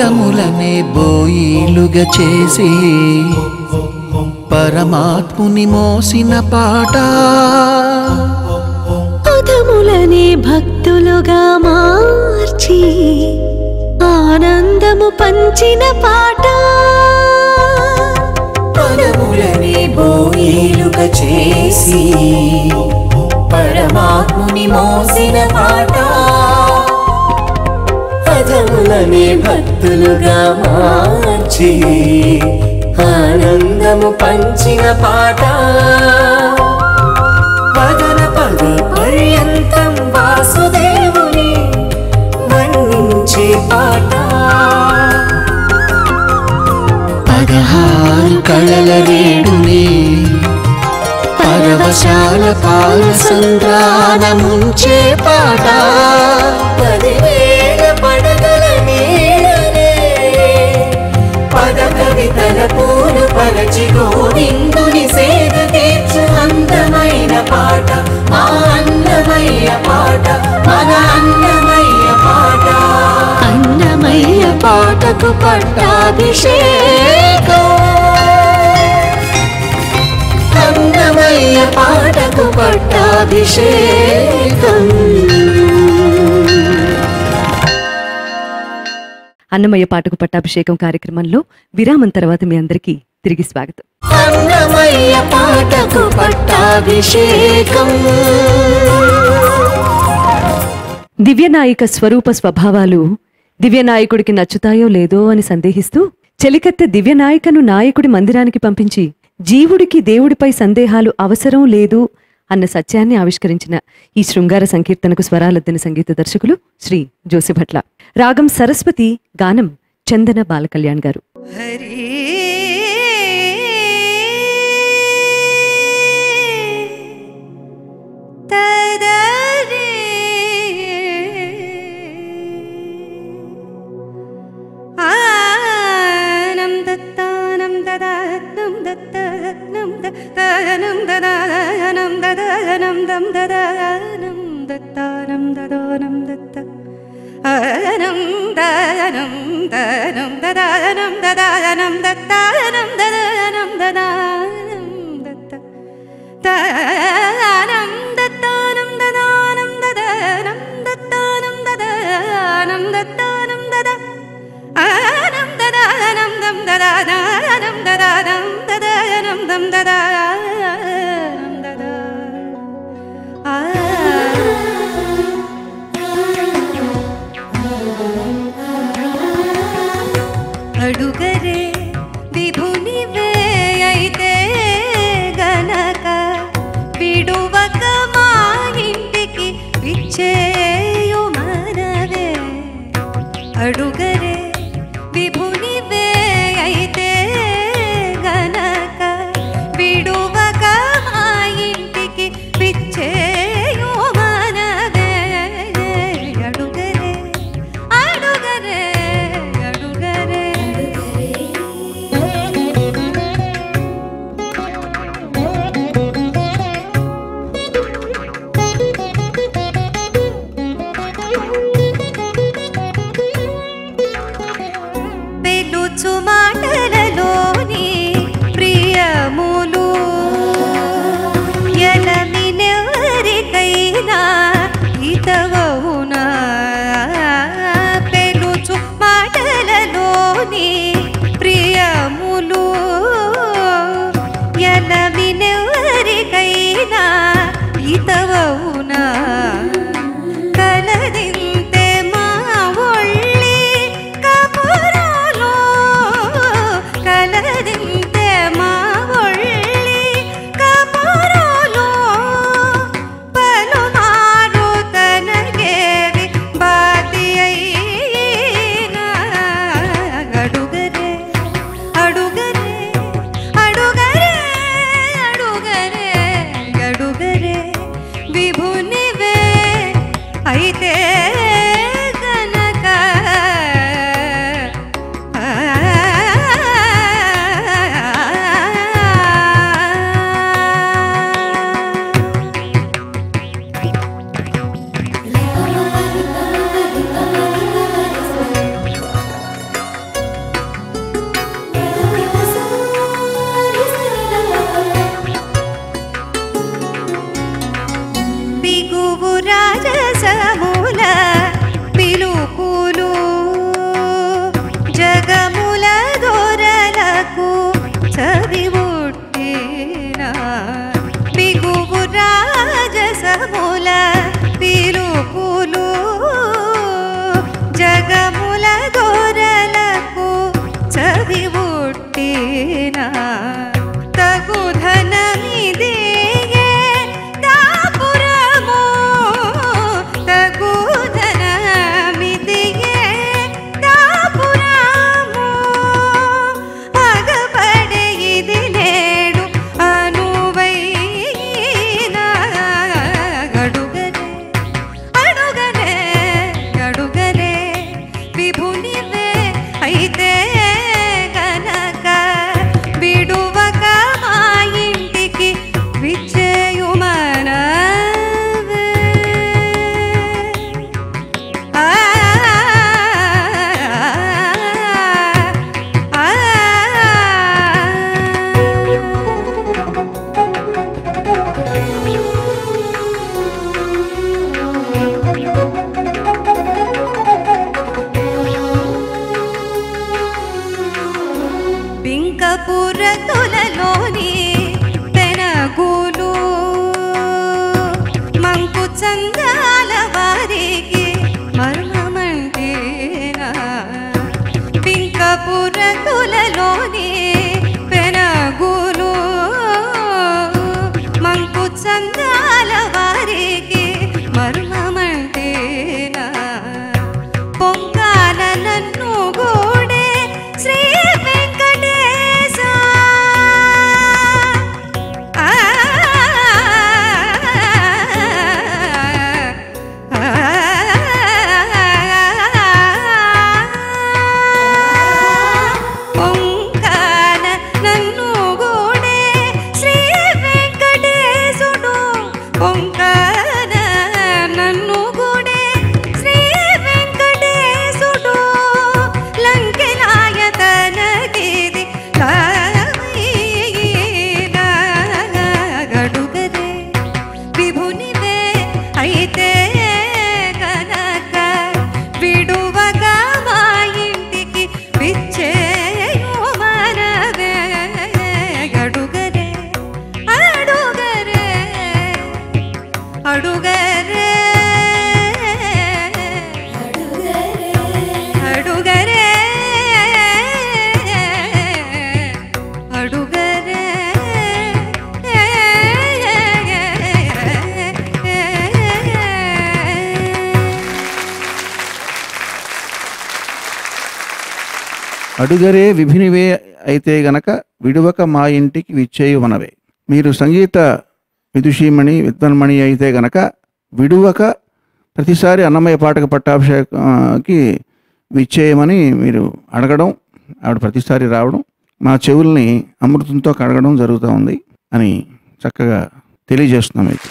పదములనే బోయిలుగా చేసి పరమాత్ముని మోసిన పాట పదములనే భక్తులుగా మార్చి ఆనందము పంచిన పాట పదములని బోయిలుగా చేసి పరమాత్ముని మోసిన పాట పదములని భక్తులుగా మార్చి ఆనందము పంచిన పాట పదన పద పర్యంతం వాసుదేవుని వర్ణించే పాట పదహారు కళల రేడుని పరవశాల పాల సంద్రానముంచే పాట పదివేల పడగల నీడనే పద కవితల పూలు పరచి గోవిందుని సేద తీర్చు అందమైన పాట మా అన్నమయ్య పాట మన అన్నమయ్య పాట అన్నమయ్య పాటకు పట్టాభిషేకం అన్నమయ్య పాటకు పట్టాభిషేకం అన్నమయ్య పాటకు పట్టాభిషేకం కార్యక్రమంలో విరామం తర్వాత మీ అందరికీ తిరిగి స్వాగతం అన్నమయ్య పాటకు పట్టాభిషేకం దివ్యనాయిక స్వరూప స్వభావాలు దివ్యనాయకుడికి నచ్చుతాయో లేదో అని సందేహిస్తూ చెలికత్తె దివ్యనాయికను నాయకుడి మందిరానికి పంపించి జీవుడికి దేవుడిపై సందేహాలు అవసరం లేదు అన్న సత్యాన్ని ఆవిష్కరించిన ఈ శృంగార సంకీర్తనకు స్వరాలద్దిన సంగీత దర్శకులు శ్రీ జోసిభట్ల రాగం సరస్వతి గానం చందన బాలకళ్యాణ్ గారు ആനം ദത്താനം ദദാനം ദത്തനം ദത്താനം ദദാനം ദദാനം ദം ദദാനം ദത്താനം ദദോനം ദത്ത ആനം ദാനം ദാനം ദദാനം ദദാനം ദത്താനം ദദാനം ദദാനം ദത്ത ദാനം ദത്താനം ദദാനം ദദാനം ദത്താനം ദദാനം ദത്താനം ദദ ആനം ദദാനം ദം ദദാനം ദദാനം ദദാനം ദം ദദാനം ദദാ ആ అడుగరే విభునివే అయితే గనక విడువక మా ఇంటికి విచ్చేయు మనవే అడుగరే విభునివే అయితే గనక విడువ తగుధనమిదియే దాపురము తగుధనమిదియే దాపురము అగపడే ఇది నేడు అనువైన అడుగనే అడుగనే అడుగనే విభునివే అయితే గనక విడువక మా ఇంటికి విచ్చేయుమనవే ఆ ఆ పింకపురతులలోని తెనగులు మంకు చందాల వారికి మర్మమంటేనా పింకపురతులలోని పెనగులు మంకు చందాల వారికి మర్మమంటేనా పొంగాల నన్ను గూడే శ్రీ వెంకటేశ ఆ, ఆ, పొంగాల నన్ను గూడే శ్రీ వెంకటేశుడు పొంగాల నన్ను గూడే శ్రీ వెంకటేశుడు లంకెలాయతనగిది గడుగరే విభునివే అయితే కనక విడువగా మా ఇంటికి విచ్చేయు మనవే గడుగరే అడుగరే అడుగరే అడుగరే అడుగరే అడుగరే విభినివే అయితే గనక విడువక మా ఇంటికి విచ్చేయు మనవే మీరు సంగీత విదుషీమణి విద్వన్మణి అయితే గనక విడువక ప్రతిసారి అన్నమయ్య పాటక పట్టాభిషేకంకి విచ్చేయమని మీరు అడగడం ఆవిడ ప్రతిసారి రావడం మా చెవుల్ని అమృతంతో కడగడం జరుగుతూ ఉంది అని చక్కగా తెలియజేస్తున్నాం మీకు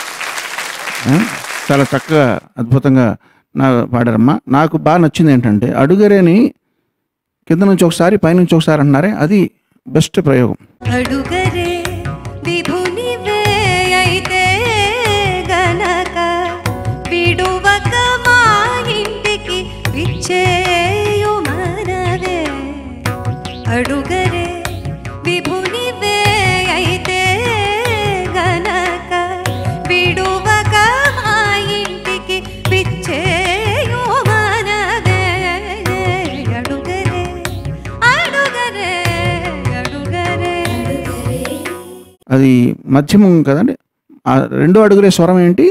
ఆ? చాలా చక్కగా అద్భుతంగా నా పాడారమ్మా నాకు బాగా నచ్చింది ఏంటంటే అడుగరేని కింద నుంచి ఒకసారి పైనుంచి ఒకసారి అంటున్నారే అది బెస్ట్ ప్రయోగం అడుగరే విభునివే అయితే గనక విడువక మా ఇంటికి విచ్చేయు మనవే అడుగరే విభునివే అయితే గనక విడువక మా ఇంటికి విచ్చేయు మనవే అడుగరే అడుగరే అడుగరే అది మధ్యమం కదండి ఆ రెండో అడుగులే స్వరం ఏంటి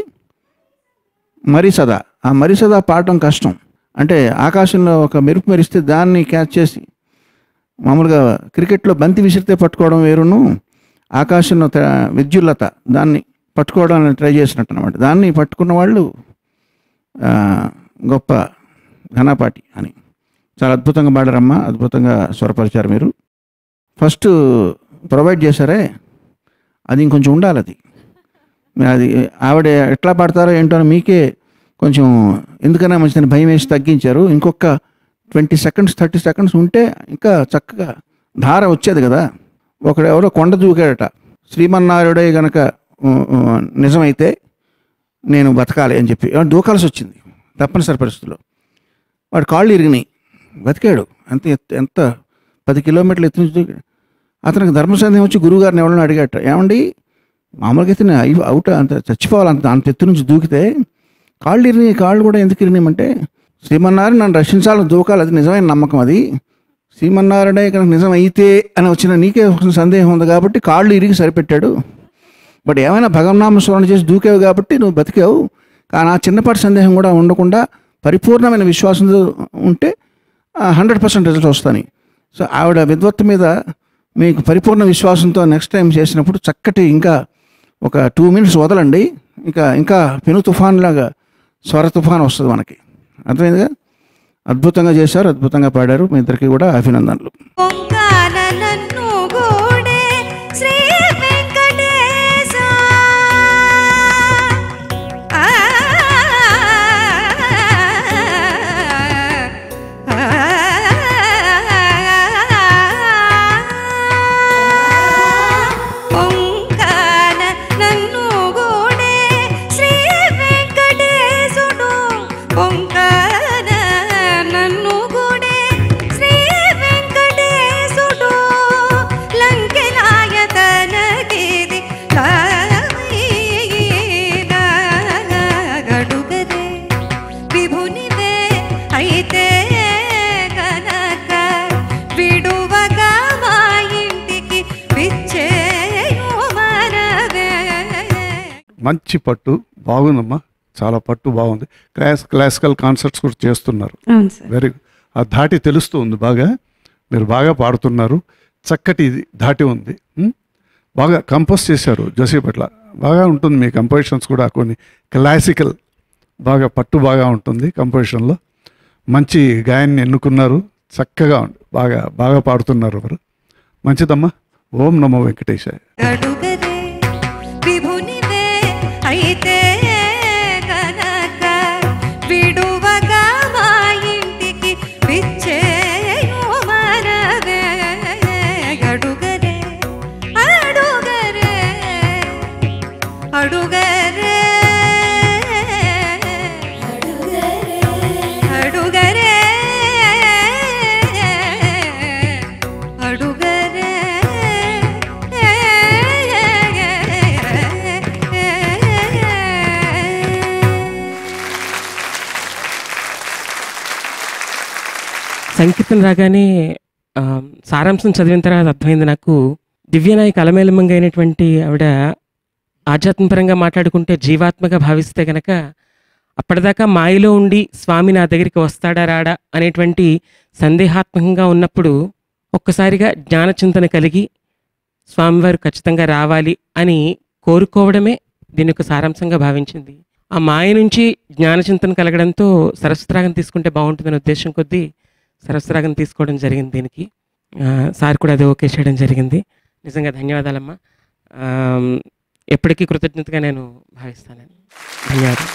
మరి సదా ఆ మరి సదా పాడటం కష్టం అంటే ఆకాశంలో ఒక మెరుపు మెరిస్తే దాన్ని క్యాచ్ చేసి మామూలుగా క్రికెట్లో బంతి విసిరితే పట్టుకోవడం వేరును ఆకాశంలో త- విద్యుల్లత దాన్ని పట్టుకోవడానికి ట్రై చేసినట్టు అనమాట దాన్ని పట్టుకున్న వాళ్ళు ఆ, గొప్ప ఘనపాటి అని చాలా అద్భుతంగా పాడారమ్మా అద్భుతంగా స్వరపరిచారు మీరు ఫస్ట్ ప్రొవైడ్ చేశారే అది ఇంకొంచెం ఉండాలి అది మరి అది ఆవిడ ఎట్లా పాడతారో ఏంటో అని మీకే కొంచెం ఎందుకన్నా మంచిదని భయం వేసి తగ్గించారు ఇంకొక ట్వంటీ సెకండ్స్ థర్టీ సెకండ్స్ ఉంటే ఇంకా చక్కగా ధార వచ్చేది కదా ఒకడు ఎవరో కొండ దూకాడట శ్రీమన్నారాయుడే గనక ఉ, ఉ, నిజమైతే నేను బతకాలి అని చెప్పి ఏమన్నా దూకాల్సి వచ్చింది తప్పనిసరి పరిస్థితుల్లో వాడు కాళ్ళు ఇరిగినాయి బతికాడు ఎంత ఎత్తు- ఎంత పది కిలోమీటర్లు ఎత్తు నుంచి దూకి- అతనికి ధర్మసందేహం వచ్చి గురువుగారిని ఎవరైనా అడిగాట ఏమండి మామూలుగా అయితే నేను అయి- అవుట్ అంత చచ్చిపోవాలి అంత అంత ఎత్తు నుంచి దూకితే కాళ్ళు ఇరిని కాళ్ళు కూడా ఎందుకు ఇరినామంటే శ్రీమన్నారాయణ నన్ను రక్షించాలని దూకాలి అది నిజమైన నమ్మకం అది శ్రీమన్నారాయణ కనుక నిజం అయితే అని వచ్చిన నీకే ఒక సందేహం ఉంది కాబట్టి కాళ్ళు ఇరిగి సరిపెట్టాడు బట్ ఏమైనా భగవన్నామ స్మరణ చేసి దూకావు కాబట్టి నువ్వు బతికావు కానీ ఆ చిన్నపాటి సందేహం కూడా ఉండకుండా పరిపూర్ణమైన విశ్వాసంతో ఉంటే హండ్రెడ్ పర్సెంట్ రిజల్ట్ వస్తాయి సో ఆవిడ విద్వత్తు మీద మీకు పరిపూర్ణ విశ్వాసంతో నెక్స్ట్ టైం చేసినప్పుడు చక్కటి ఇంకా ఒక టూ మినిట్స్ వదలండి ఇంకా ఇంకా పెను తుఫాన్ లాగా స్వర తుఫాన్ వస్తుంది మనకి అర్థమైందిగా అద్భుతంగా చేశారు అద్భుతంగా పాడారు మీ ఇద్దరికి కూడా అభినందనలు పొంగాల నన్ను గూడే శ్రీ వెంకటేశ ఆ, ఆ, పొంగాల నన్ను గూడే శ్రీ వెంకటేశుడు పొంగాల నన్ను గూడే శ్రీ వెంకటేశుడు లంకెలాయతనగిది గడుగదే విభునివే అయితే గనక విడువగా మా ఇంటికి విచ్చేయు మనవే మంచి పట్టు బాగుందమ్మా చాలా పట్టు బాగుంది క్లాస్ క్లాసికల్ కాన్సర్ట్స్ కూడా చేస్తున్నారు అవును సార్ వెరీ ఆ ధాటి తెలుస్తూ ఉంది బాగా మీరు బాగా పాడుతున్నారు చక్కటి ఇది ధాటి ఉంది ఉం? బాగా కంపోజ్ చేశారు జోసీపట్ల బాగా ఉంటుంది మీ కంపోజిషన్స్ కూడా కొన్ని క్లాసికల్ బాగా పట్టు బాగా ఉంటుంది కంపోజిషన్లో మంచి గాయాన్ని ఎన్నుకున్నారు చక్కగా ఉంది బాగా బాగా పాడుతున్నారు ఎవరు మంచిదమ్మా ఓం నమో వెంకటేశాయ గడుగదే విభునివే అయితే గనక విడువగా మా ఇంటికి విచ్చేయు మనవే గడుగరే అడుగరే అడుగరే అడుగరే అడుగరే సంకీర్తన రాగానే ఆ, సారాంశం చదివిన తర్వాత అర్థమైంది నాకు దివ్యనాయక అలమేలమంగ అయినటువంటి ఆవిడ ఆధ్యాత్మపరంగా మాట్లాడుకుంటే జీవాత్మగా భావిస్తే గనక అప్పటిదాకా మాయలో ఉండి స్వామి నా దగ్గరికి వస్తాడా రాడా అనేటువంటి సందేహాత్మకంగా ఉన్నప్పుడు ఒక్కసారిగా జ్ఞానచింతన కలిగి స్వామివారు ఖచ్చితంగా రావాలి అని కోరుకోవడమే దీని యొక్క సారాంశంగా భావించింది ఆ మాయ నుంచి జ్ఞానచింతన కలగడంతో సరస్వరాగం తీసుకుంటే బాగుంటుందనే ఉద్దేశం కొద్దీ సరస్వరాగం తీసుకోవడం జరిగింది దీనికి ఆ, సార్ కూడా అది ఓకే చేయడం జరిగింది నిజంగా ధన్యవాదాలమ్మా ఆమ్, ఎప్పటికీ కృతజ్ఞతగా నేను భావిస్తానని ధన్యవాదాలు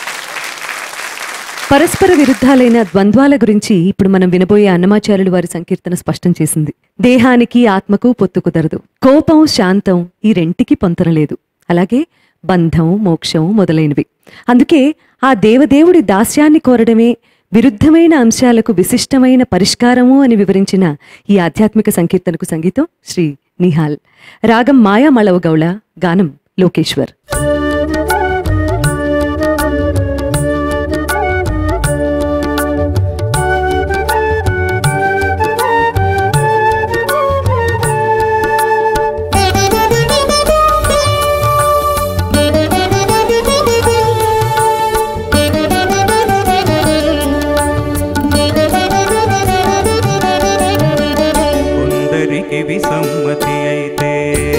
పరస్పర విరుద్ధాలైన ద్వంద్వాల గురించి ఇప్పుడు మనం వినబోయే అన్నమాచార్యులు వారి సంకీర్తన స్పష్టం చేసింది దేహానికి ఆత్మకు పొత్తు కుదరదు కోపం శాంతం ఈ రెంటికి పొంతనలేదు అలాగే బంధం మోక్షం మొదలైనవి అందుకే ఆ దేవదేవుడి దాస్యాన్ని కోరడమే విరుద్ధమైన అంశాలకు విశిష్టమైన పరిష్కారము అని వివరించిన ఈ ఆధ్యాత్మిక సంకీర్తనకు సంగీతం శ్రీ నిహాల్ రాగం మాయా మళవ గౌళ గానం లోకేశ్వర్ కొందరికి విసమ్మతి అయితే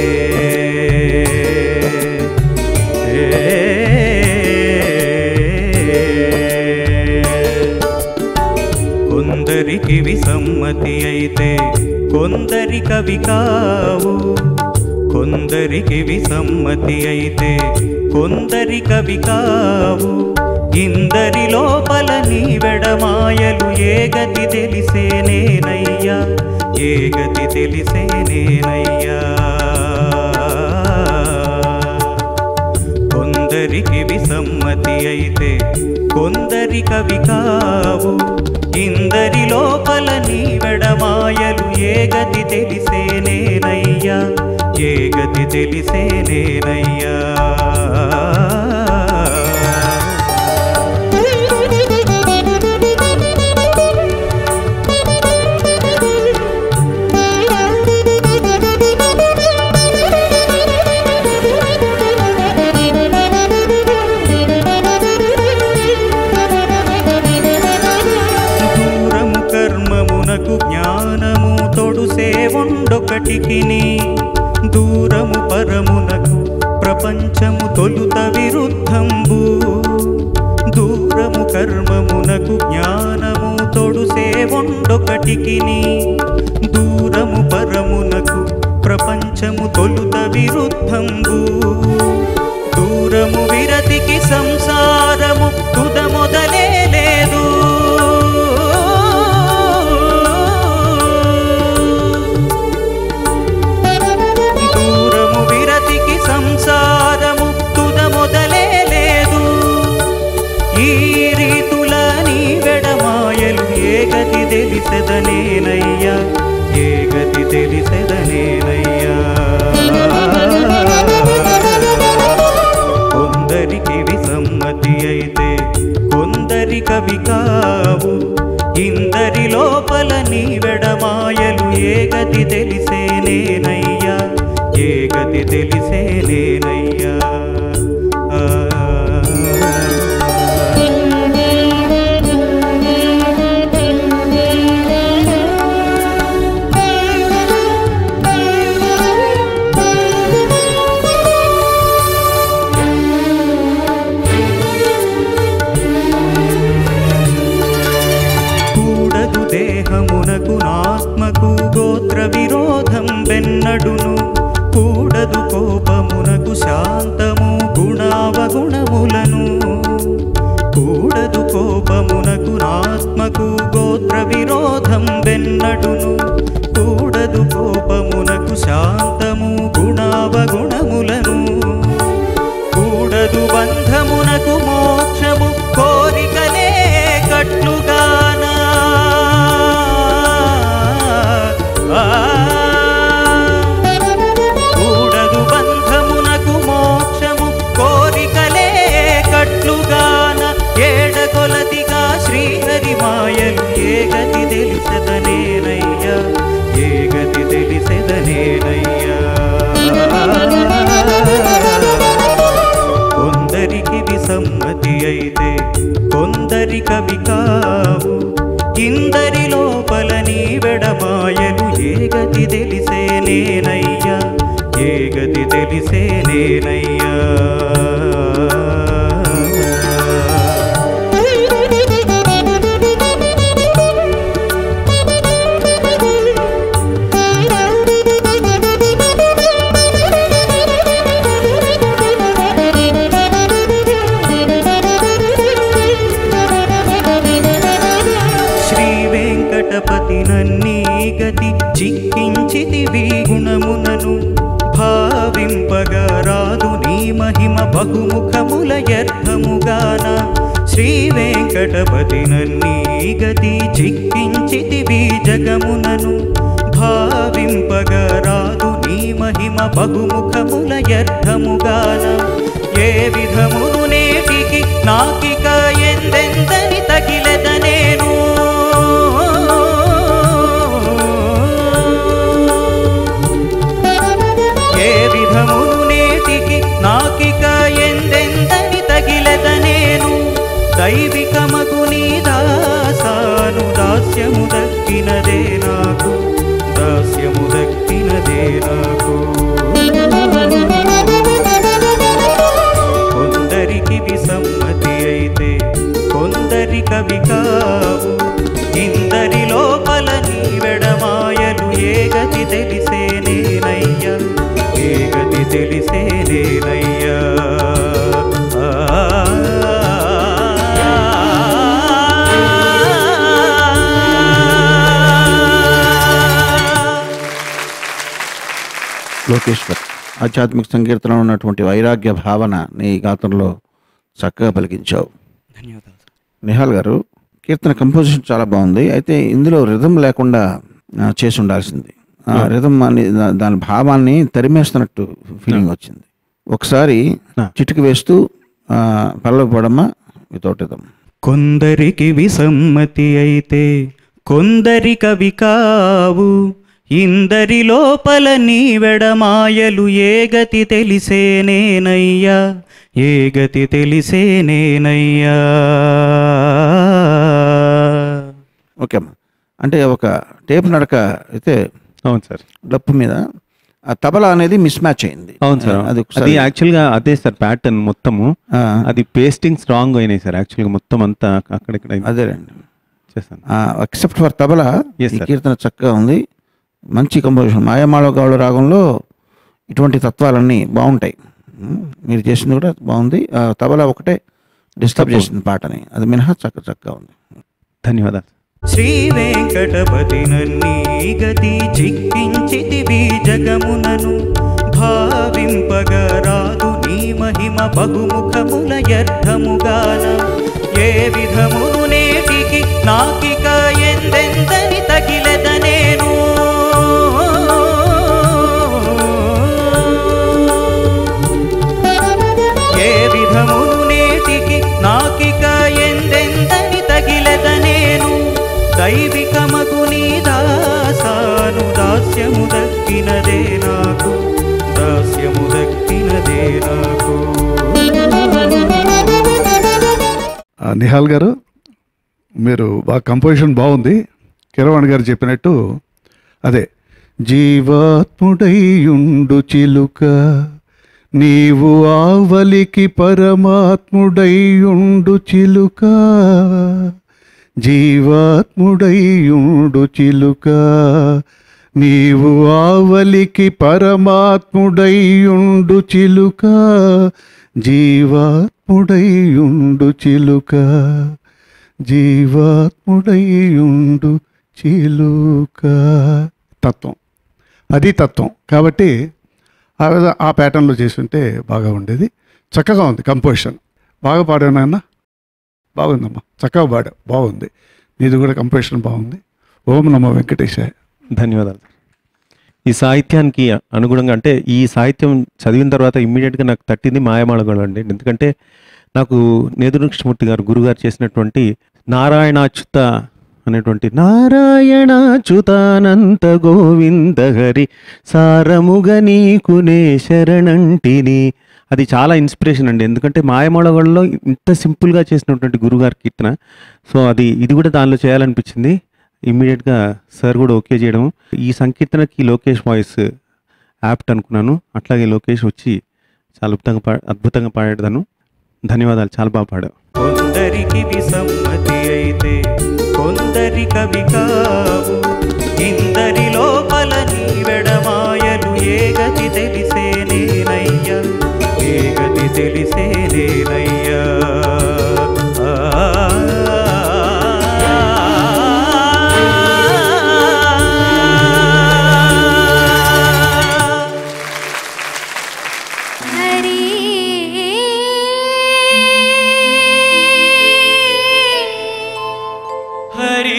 కొందరికి విసమ్మతి అయితే కొందరి కవి కావు కొందరికి విసమ్మతి అయితే కొందరి కవి కావు ఇందరి లోపల నీ వెడమాయలు ఏ గతి తెలిసేనేనయ్యా ఏ గతి తెలిసేనేనయ్యా కొందరికి విసమ్మతి అయితే కొందరి కవి కావు ఇందరి లోపల నీ వెడమాయలు ఏ గతి తెలిసేనేనయ్యా ఏ గతి తెలిసేనేనయ్యా ప్రపంచము తొలుత విరుద్ధంబు దూరము కర్మమునకు జ్ఞానము తొడుసే ఒండొకటికిని దూరము పరమునకు ప్రపంచము తొలుత విరుద్ధంబు దూరము విరతికి సంసారము తుద మొదలే లేదు దూరము విరతికి సంసారము తుద మొదలే లేదు ఈ రీతుల నీ వెడమాయలు ఏ గతి తెలిసెదనేనయ్యా ఏ గతి తెలిసెదనేనయ్యా కొందరికి విసమ్మతి అయితే కొందరికవి కావు ఇందరి లోపల నీ వెడమాయలు ఏ గతి తెలిసేనేనయ్యా ఏ గతి తెలిసేనేనయ్యా ఆ. కూడదు దేహమునకు నాత్మకు గోత్ర విరోధం వెన్నడును కూడదు కోపమునకు శాంతము గుణావగుణములను కూడదు కోపమునకు నాత్మకు గోత్ర విరోధం వెన్నడును కూడదు కోపమునకు శాంతము గుణావగుణములను కూడదు బంధమునకు మోక్షము కోరికలే కట్లుగానా ఆ. కూడదు బంధమునకు మోక్షము కోరికలే కట్లుగాన ఏడకొలదిగా శ్రీహరి మాయలు ఏ గతి తెలిసెదనేనయ్యా ఏ గతి తెలిసెదనేనయ్యా కొందరికి విసమ్మతి అయితే కొందరికవి కావు ఇందరి లోపల నీ వెడమాయలు ఏ గతి తెలిసేనేనయ్యా ఏ గతి తెలిసేనేనయ్యా శ్రీ వెంకటపతి నన్నీ గతి చిక్కించితివి గుణమునను భావింపగా రాదు నీ మహిమ బహుముఖముల యర్థముగాన శ్రీ వెంకటపతి నన్నీ గతి చిక్కించితివి జగమునను భావింపగా రాదు నీ మహిమ బహుముఖముల యర్థముగాన ఏ విధమును నేటికి నాకిక ఎందెందని తగిలద నేను ఏ విధమును నేటికి నాకిక ఎందెందని తగిలద నేను దైవికమగు నీ దాసాను దాస్యము దక్కినదే నాకు దాస్యము దక్కినదే నాకు కొందరికి విసమ్మతి అయితే కొందరికవి కావు ఇందరి లోపల నీ వెడమాయలు ఏ గతి తెలిసేనేనయ్యా ఏ గతి తెలిసేనేనయ్యా లోకేశ్వర్ ఆధ్యాత్మిక సంకీర్తనలో ఉన్నటువంటి వైరాగ్య భావన నీ గాత్రంలో చక్కగా పలికించావు ధన్యవాదాలు నిహాల్ గారు కీర్తన కంపోజిషన్ చాలా బాగుంది అయితే ఇందులో రిధం లేకుండా ఆ, చేసి ఉండాల్సింది ఆ రిధం అని దా- దాని భావాన్ని తరిమేస్తున్నట్టు ఫీలింగ్ వచ్చింది ఒకసారి చిటికి వేస్తూ ఆ, పల్లవి పడమ్మ వితౌట్ రిధం కొందరికి విసమ్మతి అయితే కొందరికవి కావు ఇందరి లోపల నీ వెడమాయలు ఏ గతి తెలిసేనేనయ్యా ఏ గతి తెలిసేనేనయ్యా ఓకే అమ్మా అంటే ఒక టేప్ నడక అయితే అవును సార్ డప్పు మీద ఆ తబలా అనేది మిస్ మ్యాచ్ అయింది అవును సార్ అది అది ఒకసారి యాక్చువల్గా అదే సార్ ప్యాటర్న్ మొత్తము ఆ, అది పేస్టింగ్ స్ట్రాంగ్ అయినాయి సార్ యాక్చువల్గా మొత్తం అంతా అక్కడిక్కడ అదేనండి చేస్తాను ఎక్సెప్ట్ ఫర్ తబలా Yes, ఈ sir. కీర్తన చక్కగా ఉంది మంచి కంపోజిషన్ మాయమాళ గౌడ రాగంలో ఇటువంటి తత్వాలన్నీ బాగుంటాయి ఉమ్, మీరు చేసింది కూడా బాగుంది ఆ, తబలా ఒకటే డిస్టర్బ్ చేసింది పాటని అది మినహా చక్క చక్కగా ఉంది ధన్యవాదాలు శ్రీ వెంకటపతి నన్నీ గతి చిక్కించితివి జగమునను భావింపగా రాదు నీ మహిమ బహుముఖముల యర్థముగాన ఏ విధమును నేటికి నాకిక ఎందెందని తగిలద నేను ఏ విధమును నేటికి నాకిక ఎందెందని తగిలద నేను దైవికమగు నీ దాసాను దాస్యము దక్కినదే నాకు దాస్యము దక్కినదే నాకు ఆ, నిహాల్ గారు మీరు బాగా కంపోజిషన్ బాగుంది కిరవాణి గారు చెప్పినట్టు అదే జీవాత్ముడైయుండు చిలుక నీవు ఆవలికి పరమాత్ముడైయుండు చిలుక జీవాత్ముడైయుండు చిలుక నీవు ఆవలికి పరమాత్ముడైయుండు చిలుక జీవాత్ముడైయుండు చిలుక జీవాత్ముడైయుండు చిలుక తత్వం అది తత్వం కాబట్టి ఆ విధ ఆ ప్యాటర్న్లో చేసుంటే బాగా ఉండేది చక్కగా ఉంది కంపోజిషన్ బాగా పాడాను నాన్న బాగుందమ్మా చక్కగా పాడా బాగుంది నీది కూడా కంపోజిషన్ బాగుంది ఓం నమో వెంకటేశాయ ధన్యవాదాలు ఈ సాహిత్యానికి అనుగుణంగా అంటే ఈ సాహిత్యం చదివిన తర్వాత ఇమ్మీడియట్గా నాకు తట్టింది మాయమాళగడు అండి ఎందుకంటే నాకు నేదురు కృష్ణమూర్తి గారు గురుగారు చేసినటువంటి నారాయణాచ్యుత అనేటువంటి నారాయణాచ్యుతానంత గోవింద హరి సారముగ నీకునే శరణంటిని అది చాలా ఇన్స్పిరేషన్ అండి ఎందుకంటే మాయమాళగడలో ఇంత సింపుల్గా చేసినటువంటి గురుగారి కీర్తన సో అది ఇది కూడా దానిలో చేయాలనిపించింది ఇమ్మీడియట్గా సార్ కూడా ఓకే చేయడం ఈ సంకీర్తనకి లోకేష్ వాయిస్ యాప్ట్ అనుకున్నాను అట్లాగే లోకేష్ వచ్చి చాలా అద్భుతంగా పా అద్భుతంగా పాడాను ధన్యవాదాలు చాలా బాగా పాడావు కొందరికి విసమ్మతి అయితే కొందరి కవి కావు ఇందరి లోపల నీ వెడమాయలు ఏ గతి తెలిసే నేనయ్యా ఏ గతి తెలిసే నేనయ్యా హరి హరి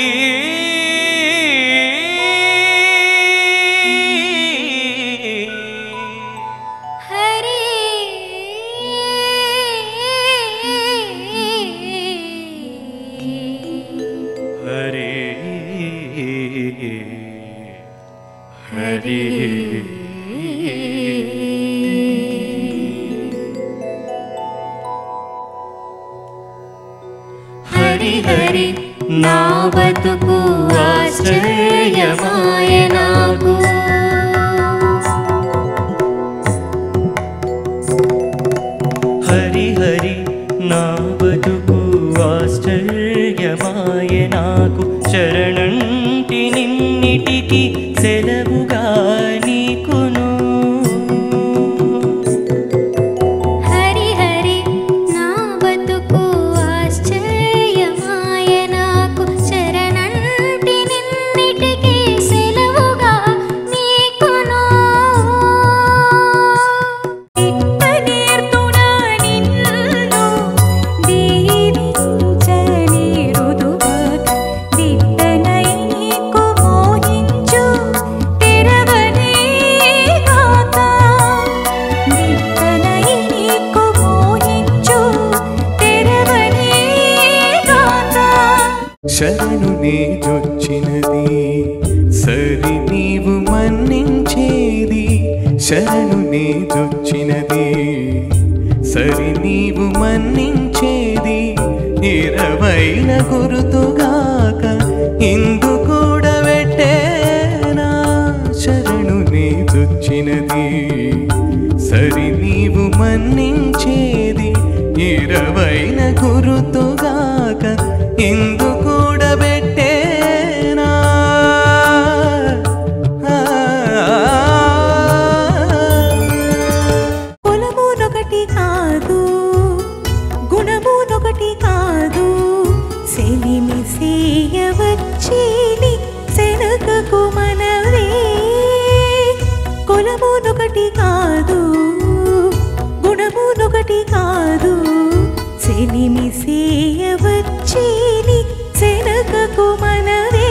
హరి హరి హరి హరి హరి నా బతుకు ఆశ్చర్యమాయ నాకు హరి హరి నా బతుకు ఆశ్చర్యమాయ నాకు శరణంటి నిన్నిటికి సెలవుగా నీకును హరి హరి నా బతుకు ఆశ్చర్యమాయ నాకు శరణంటి నిన్నిటికి సెలవుగా నీకును ఇట్టనేర్తునా నిన్ను దీవించని రుదువక దిట్టనై నీకు మోహించు తెరవనే గాక దిట్టనై నీకు మోహించు తెరవనే గాక శరణు నీదొచ్చినది సరి నీవు మన్నించేది శరణు నీదొచ్చినది సరి నీవు మన్నించేది ఇరవైన గురుతుగాక ఇందు కూడా పెట్టేనా శరణు నీదొచ్చినది జొచ్చినది సరి నీవు మన్నించేది ఇరవైన గురుతుగాక ఇందు కూడబెట్టేనా కులమునొకటి కాదు గుణమునొకటి కాదు సెలిమి సేయవచ్చేని శనకకు మనవే కులమునొకటి కాదు గుణమునొకటి కాదు సెలిమి సేయవచ్చేని శనకకు మనవే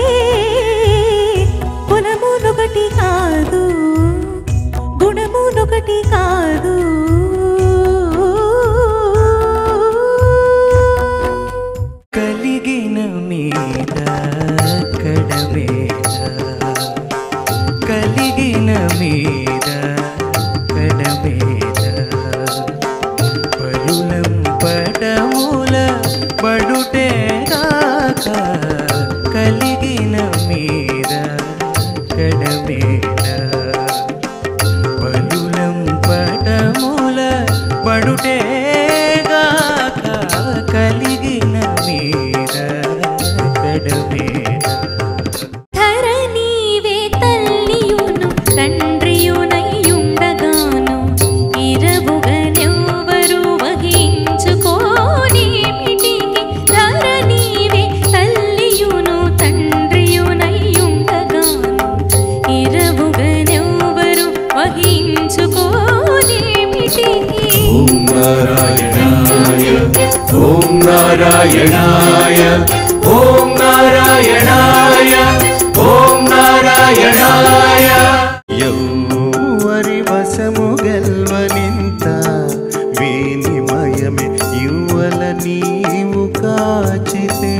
కులమునొకటి కాదు గుణమునొకటి కాదు కలిగిన మీద కడవేళ కలిగిన మీద కడవేళ పరులం పడముల పడుటే కాక కలిగిన మీద కడవేళ పలులం పటముల పడుటే గాక కలిగిన మీద కడమేడ ధర నీవే తల్లియును తండ్రియునయ్యుండగాను ఇరవుగనెవ్వరు వహించుకోనేమిటికి ధర నీవే తల్లియును తండ్రియునయ్యుండగాను ఇరవుగనెవ్వరు వహించుకోనేమిటికి ఓం నారాయణాయ ఓం నారాయణాయ ఓం నారాయణాయ ఓం నారాయణాయ యౌవరి వశము గెల్వనింత వినిమయమే యువల నీవు కాచితే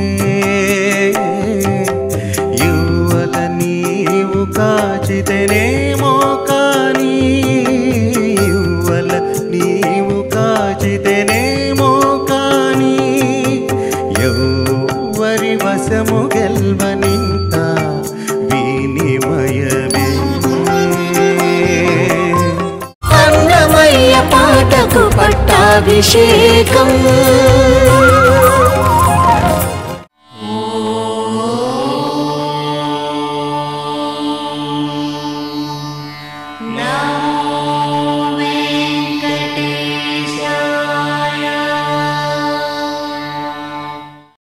యువల నీవు కాచితేనేమో కానీ యువల నీవు కాచితేనేమో కానీ యౌవరి వశము గెల్వనింత వినిమయమే అన్నమయ్య పాటకు పట్టాభిషేకం